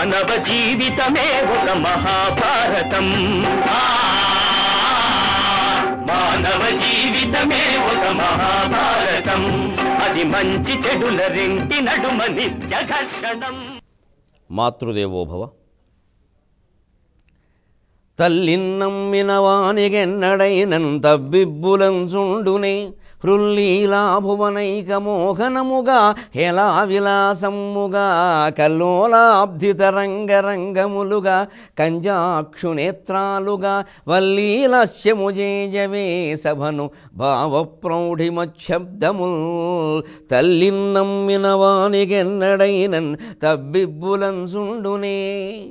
మానవ జీవితమే ఒక మహాభారతం ఆ, మానవ జీవితమే ఒక మహాభారతం అది మంచి చెడుల రెంటి నడుమ నిత్య ఘర్షణం మాతృదేవోభవ తల్లిన్నమ్మిన వానిగెన్నడైనన్ తవ్విబ్బులంచుండునే హృల్లీలాభువనైక మోహనముగా హెలా విలాసమ్ముగా కల్లోలాబ్ధితరంగరంగములుగా కంజాక్షునేత్రాలుగా వల్లీలస్యము జేజవే సభను భావప్రౌఢిమశబ్దముల్ తల్లిన్నమ్మిన వానిగెన్నడైనన్ తవ్విబ్బులంచుండునే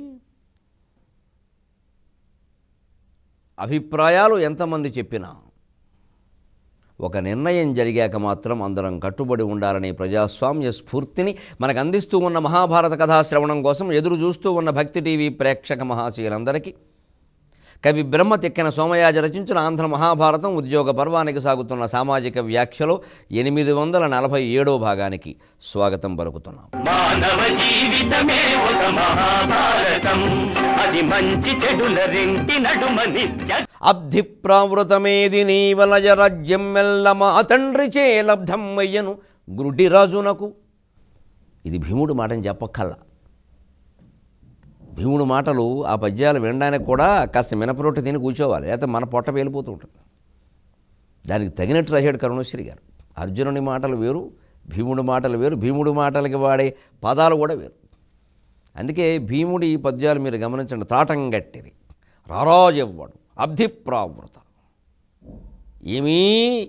అభిప్రాయాలు ఎంతమంది చెప్పినా ఒక నిర్ణయం జరిగాక మాత్రం అందరం కట్టుబడి ఉండాలనే ప్రజాస్వామ్య స్ఫూర్తిని మనకు అందిస్తూ ఉన్న మహాభారత కథాశ్రవణం కోసం ఎదురు చూస్తూ ఉన్న భక్తి టీవీ ప్రేక్షక మహాశీలందరికీ కవి బ్రహ్మ తెక్కిన సోమయాజ రచించిన ఆంధ్ర మహాభారతం ఉద్యోగ పర్వానికి సాగుతున్న సామాజిక వ్యాఖ్యలో ఎనిమిది వందల నలభై ఏడో భాగానికి స్వాగతం పలుకుతున్నాం మానవ జీవితమే ఒక మహాభారతం అది మంచి చెడుల రెంటి నడుమ నిత్య అబ్ధి ప్రావృతమేది నీ వలయ రాజ్యం మెల్ల మా తండ్రి చే లబ్ధమ్మయ్యను గురుడి రాజునకు ఇది భీముడు మాటని చెప్పక్కల్లా భీముడు మాటలు ఆ పద్యాలు వినడానికి కూడా కాస్త మినపరొట్టె తిని కూర్చోవాలి లేకపోతే మన పొట్ట పేలిపోతూ ఉంటుంది దానికి తగినట్టు రాశాడు కరుణశ్రీ గారు అర్జునుని మాటలు వేరు భీముడి మాటలు వేరు భీముడి మాటలకి వాడే పదాలు కూడా వేరు అందుకే భీముడి ఈ పద్యాలు మీరు గమనించండి తాటంగట్టిరి రారాజెవ్వడు అబ్ధిప్రావృత ఏమీ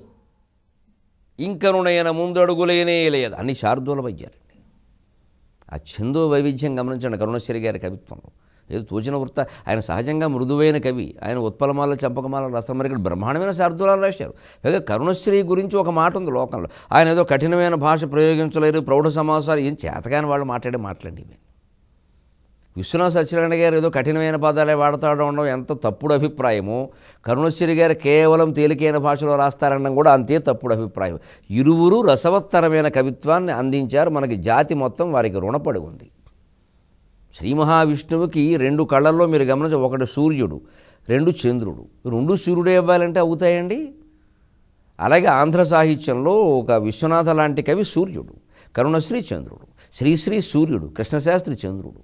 ఇంకనునైన ముందడుగులేనే లేదు అన్ని శార్దూల పద్యాలండి ఆ ఛందో వైవిధ్యం గమనించండి కరుణశ్రీ గారి కవిత్వంలో ఏదో తోచిన వృత్త ఆయన సహజంగా మృదువైన కవి ఆయన ఉత్పలమాల చంపకమాల రసమరికడు బ్రహ్మాండమైన శార్దూలాలు రాశారు పైగా కరుణశ్రీ గురించి ఒక మాట ఉంది లోకంలో ఆయన ఏదో కఠినమైన భాష ప్రయోగించలేరు ప్రౌఢ సమాసాలు ఏం చేతకాని వాళ్ళు మాట్లాడే మాట్లాడి ఇవి విశ్వనాథ సత్యనారాయణ గారు ఏదో కఠినమైన పదాలే వాడతాడు ఉండడం ఎంత తప్పుడు అభిప్రాయమో కరుణశ్రీ గారు కేవలం తేలికైన భాషలో రాస్తారనడం కూడా అంతే తప్పుడు అభిప్రాయం ఇరువురు రసవత్తరమైన కవిత్వాన్ని అందించారు మనకి జాతి మొత్తం వారికి రుణపడి ఉంది శ్రీ మహావిష్ణువుకి రెండు కళ్ళల్లో మీరు గమనించి ఒకటి సూర్యుడు రెండు చంద్రుడు రెండు సూర్యుడే ఇవ్వాలంటే అవుతాయండి అలాగే ఆంధ్ర సాహిత్యంలో ఒక విశ్వనాథ లాంటి కవి సూర్యుడు కరుణశ్రీ చంద్రుడు శ్రీశ్రీ సూర్యుడు కృష్ణశాస్త్రి చంద్రుడు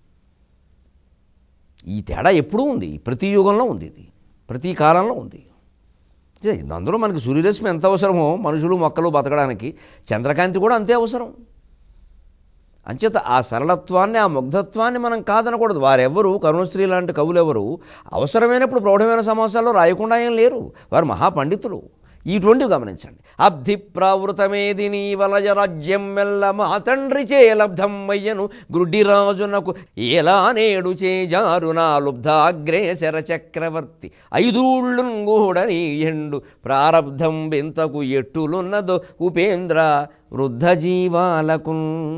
ఈ తేడా ఎప్పుడూ ఉంది ప్రతి యుగంలో ఉంది ఇది ప్రతి కాలంలో ఉంది ఇదే, అందులో మనకి సూర్యరశ్మి ఎంత అవసరమో మనుషులు మొక్కలు బతకడానికి చంద్రకాంతి కూడా అంతే అవసరం అంచేత ఆ సరళత్వాన్ని ఆ ముగ్ధత్వాన్ని మనం కాదనకూడదు వారెవ్వరు కరుణశ్రీ లాంటి కవులెవరు అవసరమైనప్పుడు ప్రౌఢమైన సమాసాల్లో రాయకుండా ఏం లేరు వారు మహాపండితులు ఇటువంటివి గమనించండి అబ్ధి ప్రావృతమేది నీ వలయ రాజ్యం మెల్ల మా తండ్రి చే లబ్ధం అయ్యను గ్రుడ్డిరాజునకు ఎలా నేడు చేజారు నా లుబ్ధాగ్రేసర చక్రవర్తి ఐదూళ్ళు కూడా నీ ఎండు ప్రారబ్ధం బెంతకు ఎట్టులున్నదో ఉపేంద్ర వృద్ధ జీవాలకు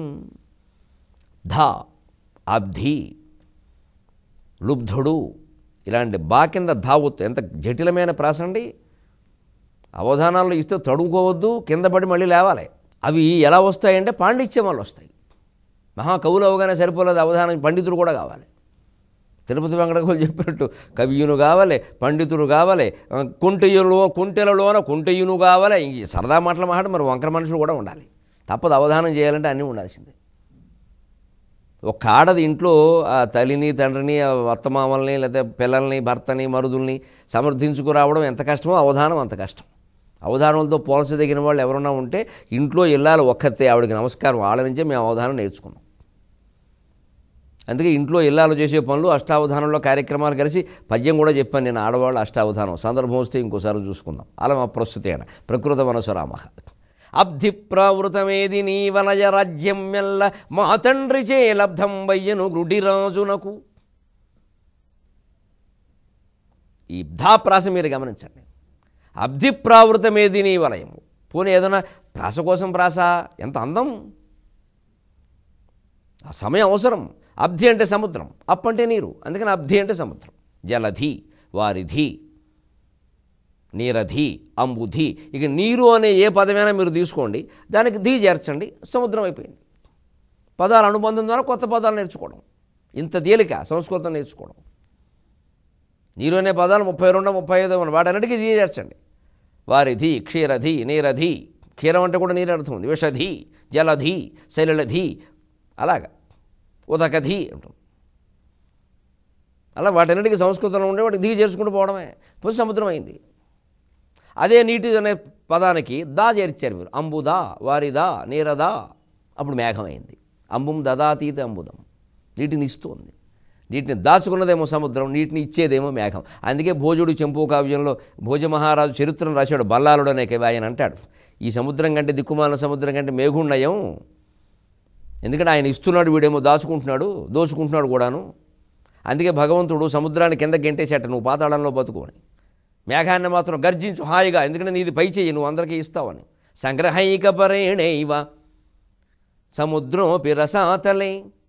ధ అబ్ధి లుబ్ధుడు ఇలాంటి బా కింద ధావత్తు ఎంత జటిలమైన ప్రాస అండి అవధానాల్లో ఇస్తే తడుకోవద్దు కింద పడి మళ్ళీ లేవాలి అవి ఎలా వస్తాయంటే పాండిత్యం వల్ల వస్తాయి మహాకవులు అవగానే సరిపోలేదు అవధానం పండితుడు కూడా కావాలి తిరుపతి వెంకటకవులు చెప్పినట్టు కవియును కావాలి పండితుడు కావాలి ఆ, కుంటెయులో కుంటెలలోన కుంటెయును కావాలి ఈ సరదా మాటల మాట మరి వంకర మనుషులు కూడా ఉండాలి తప్పదు అవధానం చేయాలంటే అన్నీ ఉండాల్సిందే ఒక ఆడది ఇంట్లో ఆ తల్లిని తండ్రిని ఆ అత్తమామల్ని లేదా పిల్లల్ని భర్తని మరుదుల్ని సమర్థించుకురావడం ఎంత కష్టమో అవధానం అంత కష్టం అవధానంతో పోల్చదగిన వాళ్ళు ఎవరన్నా ఉంటే ఇంట్లో ఇల్లాలు ఒక్కతే ఆవిడకి నమస్కారం వాళ్ళ నుంచే మేము అవధానం నేర్చుకున్నాం అందుకే ఇంట్లో ఇల్లాలు చేసే పనులు అష్టావధానంలో కార్యక్రమాలు కలిసి పద్యం కూడా చెప్పాను నేను ఆడవాళ్ళు అష్టావధానం సందర్భం వస్తే ఇంకోసారి చూసుకుందాం అలా మా ప్రస్తుతేన ప్రకృత మనసురామ అబ్ధి ప్రావృతమేది నీ వలయ రాజ్యం మెల్ల మా తండ్రి చే లబ్ధం వయ్యను గ్రుడిరాజునకు ఈ ధాప్రాస మీరు గమనించండి అబ్ధి ప్రావృతమేది నీ వలయము పోనీ ఏదైనా ప్రాస కోసం ప్రాస ఎంత అందం ఆ సమయం అవసరం అబ్ధి అంటే సముద్రం అప్ అంటే నీరు అందుకని అబ్ధి అంటే సముద్రం జలధి వారిధి నీరధి అంబుధి ఇక నీరు అనే ఏ పదమైనా మీరు తీసుకోండి దానికి ధీ చేర్చండి సముద్రం అయిపోయింది పదాల అనుబంధం ద్వారా కొత్త పదాలు నేర్చుకోవడం ఇంత తేలిక సంస్కృతం నేర్చుకోవడం నీలోనే పదాలు ముప్పై రెండు ముప్పై ఐదు ఉన్నాయి వాటన్నిటికీ ఇది చేర్చండి వారిధి క్షీరధి నీరధి క్షీరం అంటే కూడా నీరు అర్థం ఉంది విషధి జలధి శైలధి అలాగా ఉదకధి ఉంటుంది అలా వాటన్నిటికీ సంస్కృతంలో ఉండే వాటికి దిగి చేర్చుకుంటూ పోవడమే పోయి సముద్రం అయింది అదే నీటి అనే పదానికి దా చేర్చారు మీరు అంబుదా వారిదా నీరదా అప్పుడు మేఘం అయింది అంబుం దదాతీత అంబుదం నీటిని ఇస్తుంది నీటిని దాచుకున్నదేమో సముద్రం నీటిని ఇచ్చేదేమో మేఘం అందుకే భోజుడు చెంపు కావ్యంలో భోజ మహారాజు చరిత్రను రాశాడు బల్లాలుడు అనే కవి ఆయన అంటాడు ఈ సముద్రం కంటే దిక్కుమాల సముద్రం కంటే మేఘున్నయం ఎందుకంటే ఆయన ఇస్తున్నాడు వీడేమో దాచుకుంటున్నాడు దోచుకుంటున్నాడు కూడాను అందుకే భగవంతుడు సముద్రాన్ని కింద గెంటేసేట నువ్వు పాతాళంలో బతుకోని మేఘాన్ని మాత్రం గర్జించు హాయిగా ఎందుకంటే నీది పై చెయ్యి నువ్వు అందరికీ ఇస్తావని సంగ్రహైక పరేణైవ సముద్రోపి రసాతలే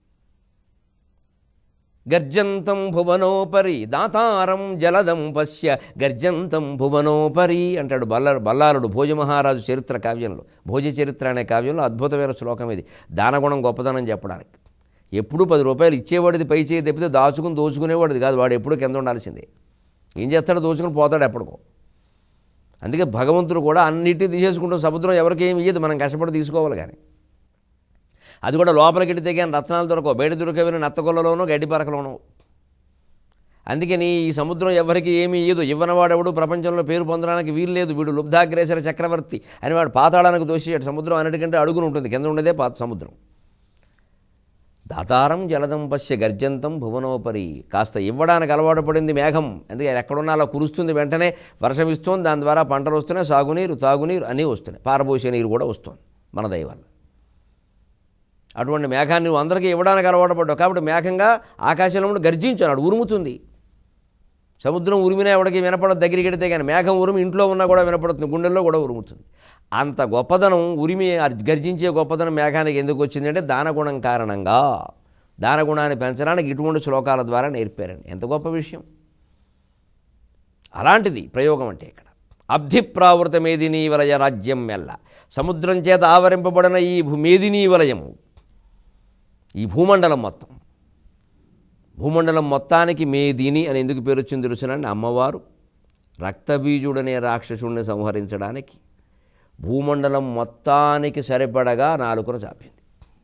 గర్జంతం భువనోపరి దాతారం జలదం పశ్య గర్జంతం భువనోపరి అంటాడు బల్ల బల్లారుడు భోజమహారాజు చరిత్ర కావ్యంలో భోజ చరిత్ర అనే కావ్యంలో అద్భుతమైన శ్లోకం ఇది దానగుణం గొప్పదనం చెప్పడానికి ఎప్పుడు పది రూపాయలు ఇచ్చేవాడిది పై చేయి తప్పితే దాచుకుని దోచుకునేవాడిది కాదు వాడు ఎప్పుడు కింద ఉండాల్సిందే ఏం చేస్తాడో దోచుకుని పోతాడు ఎప్పటికో అందుకే భగవంతుడు కూడా అన్నిటిని తీసేసుకుంటూ సముద్రం ఎవరికి ఏమి ఇయ్యదు మనం కష్టపడి తీసుకోవాలి కానీ అది కూడా లోపలికి ఎడితే కానీ రత్నాలు దొరకవు బయట దొరకవిన నత్తగొల్లలోనూ గడ్డి పరకలోనూ అందుకని ఈ సముద్రం ఎవరికి ఏమీ ఇయ్యదు ఇవ్వనవాడెవడు ప్రపంచంలో పేరు పొందడానికి వీలు లేదు వీడు లుబ్ధాగ్రేసర చక్రవర్తి అని వాడు పాతాళానికి దోషియాడు సముద్రం అన్నిటికంటే అడుగును ఉంటుంది కింద ఉండేదే పాత సముద్రం దాతారం జలదం పశ్య గర్జంతం భువనోపరి కాస్త ఇవ్వడానికి అలవాటు పడింది మేఘం అందుకే ఎక్కడున్నా అలా కురుస్తుంది వెంటనే వర్షం ఇస్తుంది దాని ద్వారా పంటలు వస్తున్నాయి సాగునీరు తాగునీరు అన్నీ వస్తున్నాయి పారబోసే నీరు కూడా వస్తుంది మన దయ వల్ల అటువంటి మేఘాన్ని నువ్వు అందరికీ ఇవ్వడానికి అలవాటు పడ్డావు కాబట్టి మేఘంగా ఆకాశంలో ఉండి గర్జించాడు ఉరుముతుంది సముద్రం ఉరిమినా ఎవడికి వినపడదు దగ్గరికి వెడితే కానీ మేఘం ఉరిమి ఇంట్లో ఉన్నా కూడా వినపడుతుంది గుండెల్లో కూడా ఉరుముతుంది అంత గొప్పదనం ఉరిమి అది గర్జించే గొప్పదనం మేఘానికి ఎందుకు వచ్చిందంటే దానగుణం కారణంగా దానగుణాన్ని పెంచడానికి ఇటువంటి శ్లోకాల ద్వారా నేర్పారండి ఎంత గొప్ప విషయం అలాంటిది ప్రయోగం అంటే ఇక్కడ అబ్ధి ప్రావృత మేదినీ వలయ రాజ్యం మెల్ల సముద్రం చేత ఆవరింపబడిన ఈ భూ మేదినీ వలయము ఈ భూమండలం మొత్తం భూమండలం మొత్తానికి మేదిని అని ఎందుకు పేరు వచ్చింది తెలుసునండి అమ్మవారు రక్తబీజుడనే రాక్షసుడిని సంహరించడానికి భూమండలం మొత్తానికి సరిపడగా నాలుకను చాపింది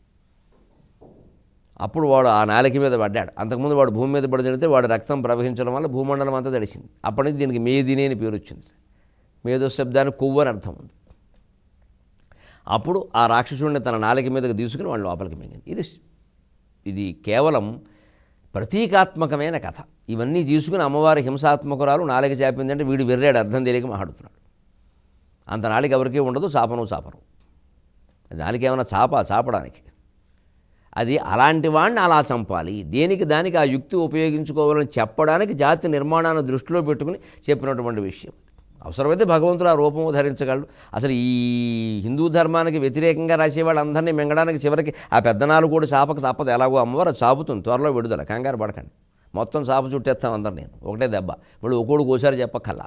అప్పుడు వాడు ఆ నాలిక మీద పడ్డాడు అంతకుముందు వాడు భూమి మీద పడి చడితే వాడు రక్తం ప్రవహించడం వల్ల భూమండలం అంతా తడిసింది అప్పటి నుంచి దీనికి మేదిని అని పేరు వచ్చింది మేధో శబ్దానికి కొవ్వు అని అర్థం ఉంది అప్పుడు ఆ రాక్షసుడిని తన నాలిక మీదకి తీసుకుని వాడు లోపలికి మింగింది ఇది ఇది కేవలం ప్రతీకాత్మకమైన కథ ఇవన్నీ తీసుకుని అమ్మవారి హింసాత్మకురాలు నాలిక చాపిందంటే వీడు వెర్రాడు అర్థం తెలియక మాట్లాడుతున్నాడు అంత నాలిక ఎవరికీ ఉండదు చాపను చాపరు దానికి ఏమైనా చాప చాపడానికి అది అలాంటి వాడిని అలా చంపాలి దేనికి దానికి ఆ యుక్తి ఉపయోగించుకోవాలని చెప్పడానికి జాతి నిర్మాణాన్ని దృష్టిలో పెట్టుకుని చెప్పినటువంటి విషయం అవసరమైతే భగవంతుడు ఆ రూపము ధరించగలడు అసలు ఈ హిందూ ధర్మానికి వ్యతిరేకంగా రాసే వాళ్ళందరినీ మింగడానికి చివరికి ఆ పెద్దనాలు కూడా చాపక తప్పదు ఎలాగో అమ్మవారు చాపుతుంది త్వరలో విడుదల కంగారు పడకండి మొత్తం చాప చుట్టేస్తాం అందరు నేను ఒకటే దెబ్బ మళ్ళీ ఒకడు కోసారి చెప్పక్కల్లా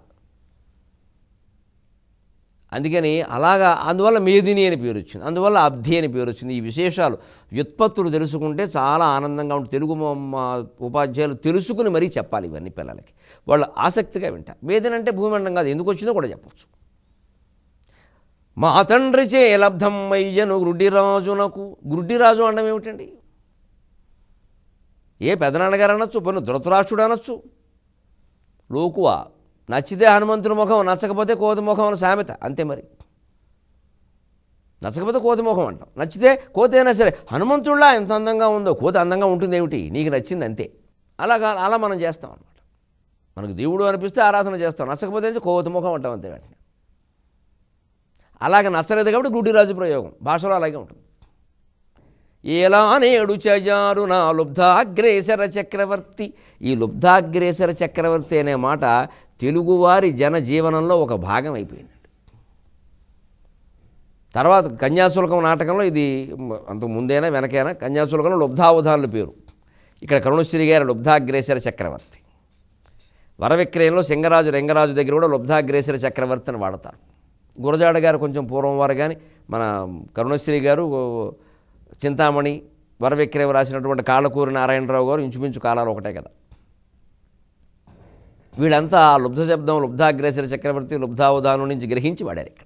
అందుకని అలాగా అందువల్ల మేదిని అని పేరు వచ్చింది అందువల్ల అబ్ధి అని పేరు వచ్చింది ఈ విశేషాలు వ్యుత్పత్తులు తెలుసుకుంటే చాలా ఆనందంగా ఉంటుంది తెలుగు మా- మా ఉపాధ్యాయులు తెలుసుకుని మరీ చెప్పాలి ఇవన్నీ పిల్లలకి వాళ్ళు ఆసక్తిగా వింటారు మేదిని అంటే భూమండం కాదు ఎందుకు వచ్చిందో కూడా చెప్పచ్చు మా తండ్రి చే లబ్ధం అయ్యను గుడ్డిరాజునకు గుడ్డిరాజు అనడం ఏమిటండి ఏ పెదనాన్నగారు అనొచ్చు పన్ను ధృతరాష్ట్రుడు అనొచ్చు లోకువా నచ్చితే హనుమంతుడి ముఖం నచ్చకపోతే కోతి ముఖం అని సామెత అంతే మరి నచ్చకపోతే కోతి ముఖం అంటాం నచ్చితే కోతి అయినా సరే హనుమంతుడిలా ఎంత అందంగా ఉందో కోతి అందంగా ఉంటుంది ఏమిటి నీకు నచ్చింది అంతే అలాగా అలా మనం చేస్తాం అనమాట మనకు దేవుడు అనిపిస్తే ఆరాధన చేస్తాం నచ్చకపోతే అయితే కోతి ముఖం అంటాం అంతే వెంటనే అలాగే నచ్చలేదు కాబట్టి గుడ్డిరాజు ప్రయోగం భాషలో అలాగే ఉంటుంది ఎలా నేడు చజారు నా లుబ్ధాగ్రేసర చక్రవర్తి ఈ లుబ్ధాగ్రేసర చక్రవర్తి అనే మాట తెలుగువారి జనజీవనంలో ఒక భాగం అయిపోయింది తర్వాత కన్యాశుల్కం నాటకంలో ఇది అంతకు ముందేనా వెనకైనా కన్యాశుల్కంలో లుబ్ధావధానుల పేరు ఇక్కడ కరుణశ్రీ గారి లుబ్ధాగ్రేసర చక్రవర్తి వరవిక్రయంలో సింగరాజు రంగరాజు దగ్గర కూడా లుబ్ధాగ్రేసర చక్రవర్తి అని వాడతారు గురజాడ గారు కొంచెం పూర్వం వారు కానీ మన కరుణశ్రీ గారు చింతామణి వరవిక్రయం రాసినటువంటి కాళ్ళకూరి నారాయణరావు గారు ఇంచుమించు కాలాలు ఒకటే కదా వీళ్ళంతా ఆ లుబ్ధ శబ్దం లుబ్ధాగ్రేసర చక్రవర్తి లుబ్ధావధానం నుంచి గ్రహించి వాడారు ఇక్కడ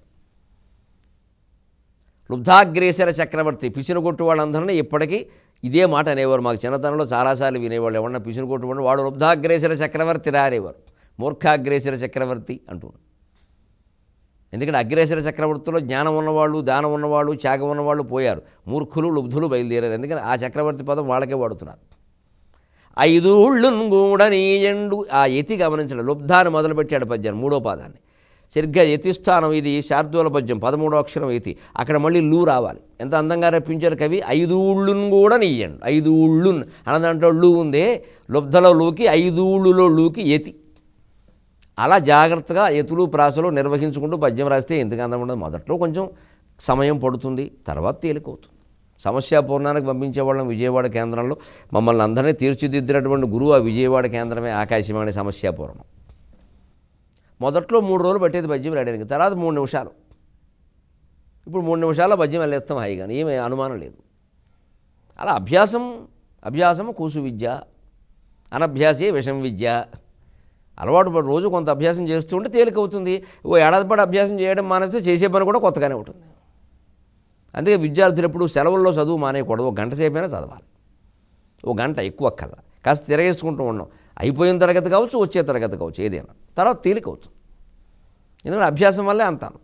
లుబ్ధాగ్రేసర చక్రవర్తి పిచ్చిన కొట్టు వాళ్ళందరినీ ఇప్పటికీ ఇదే మాట అనేవారు మాకు చిన్నతనంలో చాలాసార్లు వినేవాళ్ళు ఎవరన్నా పిచ్చిన కొట్టు వాడు వాడు లుబ్ధాగ్రేసర చక్రవర్తి రా అనేవారు మూర్ఖాగ్రేసర చక్రవర్తి అంటున్నారు ఎందుకంటే అగ్రేసర చక్రవర్తిలో జ్ఞానం ఉన్నవాళ్ళు దానం ఉన్నవాళ్ళు త్యాగం ఉన్నవాళ్ళు పోయారు మూర్ఖులు లుబ్ధులు బయలుదేరారు ఎందుకంటే ఆ చక్రవర్తి పదం వాళ్ళకే వాడుతున్నారు ఐదు ఊళ్ళున్ కూడా నీయండు ఆ యతి గమనించండి లుబ్ధాన్ని మొదలుపెట్టాడు పద్యాన్ని మూడో పాదాన్ని సరిగ్గా యతి స్థానం ఇది శార్దూల పద్యం పదమూడో అక్షరం యతి అక్కడ మళ్ళీ లూ రావాలి ఎంత అందంగా రప్పించారు కవి ఐదు ఊళ్ళున్ కూడా నీయండు ఐదు ఊళ్ళున్ అన్న దాంట్లో లూ ఉందే లుబ్ధలో లూకి ఐదు ఊళ్ళులో లూకి యతి అలా జాగ్రత్తగా ఎతులు ప్రాసలు నిర్వహించుకుంటూ పద్యం రాస్తే ఎందుకు అందం ఉండదు మొదట్లో కొంచెం సమయం పడుతుంది తర్వాత తేలికవుతుంది సమస్య పూర్ణానికి పంపించేవాళ్ళం విజయవాడ కేంద్రంలో మమ్మల్ని అందరినీ తీర్చిదిద్దినటువంటి గురువు ఆ విజయవాడ కేంద్రమే ఆకాశవాణి సమస్యాపూర్ణం మొదట్లో మూడు రోజులు పట్టేది పద్యం రాయడానికి తర్వాత మూడు నిమిషాలు ఇప్పుడు మూడు నిమిషాల పద్యం వెళ్ళేస్తాం హాయిగా ఏమీ అనుమానం లేదు అలా అభ్యాసం అభ్యాసం కూసు విద్య అనభ్యాసే విషం విద్య అలవాటు పడి రోజు కొంత అభ్యాసం చేస్తుంటే తేలికవుతుంది ఓ ఏడాది పాటు అభ్యాసం చేయడం మానేస్తే చేసే పని కూడా కొత్తగానే ఉంటుంది అందుకే విద్యార్థులు ఎప్పుడు సెలవుల్లో చదువు మానేయకూడదు ఒక గంట సేపైనా చదవాలి ఓ గంట ఎక్కువ అక్కర్లా కాస్త తిరగేసుకుంటూ ఉన్నాం అయిపోయిన తరగతి కావచ్చు వచ్చే తరగతి కావచ్చు ఏదైనా తర్వాత తేలికవుతుంది ఎందుకంటే అభ్యాసం వల్లే అంతాను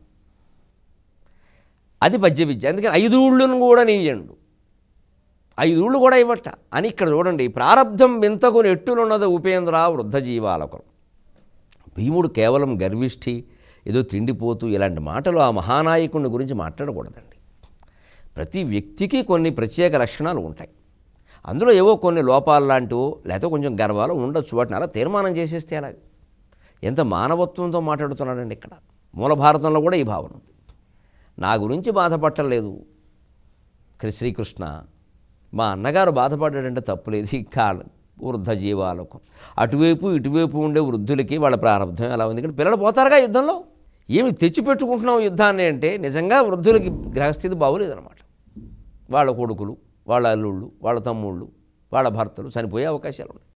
అది పద్య విద్య అందుకని ఐదు ఊళ్ళను కూడా నీయండు ఐదు ఊళ్ళు కూడా ఇవ్వట అని ఇక్కడ చూడండి ప్రారంధం వింతకు ఎట్టులున్నది ఉపేంద్ర వృద్ధ జీవాలకు భీముడు కేవలం గర్విష్ఠి ఏదో తిండిపోతూ ఇలాంటి మాటలు ఆ మహానాయకుడిని గురించి మాట్లాడకూడదండి ప్రతి వ్యక్తికి కొన్ని ప్రత్యేక లక్షణాలు ఉంటాయి అందులో ఏవో కొన్ని లోపాలు లాంటివో లేకపోతే కొంచెం గర్వాలు ఉండొచ్చు వాటిని అలా తీర్మానం చేసేస్తే అలాగ ఎంత మానవత్వంతో మాట్లాడుతున్నాడండి ఇక్కడ మూల భారతంలో కూడా ఈ భావన ఉంది నా గురించి బాధపట్టలేదు కృ- శ్రీకృష్ణ మా అన్నగారు బాధపడ్డాడంటే తప్పులేదు ఇంకా వృద్ధ జీవాలకు అటువైపు ఇటువైపు ఉండే వృద్ధులకి వాళ్ళ ప్రారంభం ఎలా ఉంది ఎందుకంటే పిల్లలు పోతారుగా యుద్ధంలో ఏమి తెచ్చిపెట్టుకుంటున్నాం యుద్ధాన్ని అంటే నిజంగా వృద్ధులకి గ్రహస్థితి బాగోలేదన్నమాట వాళ్ళ కొడుకులు వాళ్ళ అల్లుళ్ళు వాళ్ళ తమ్ముళ్ళు వాళ్ళ భర్తలు చనిపోయే అవకాశాలు ఉన్నాయి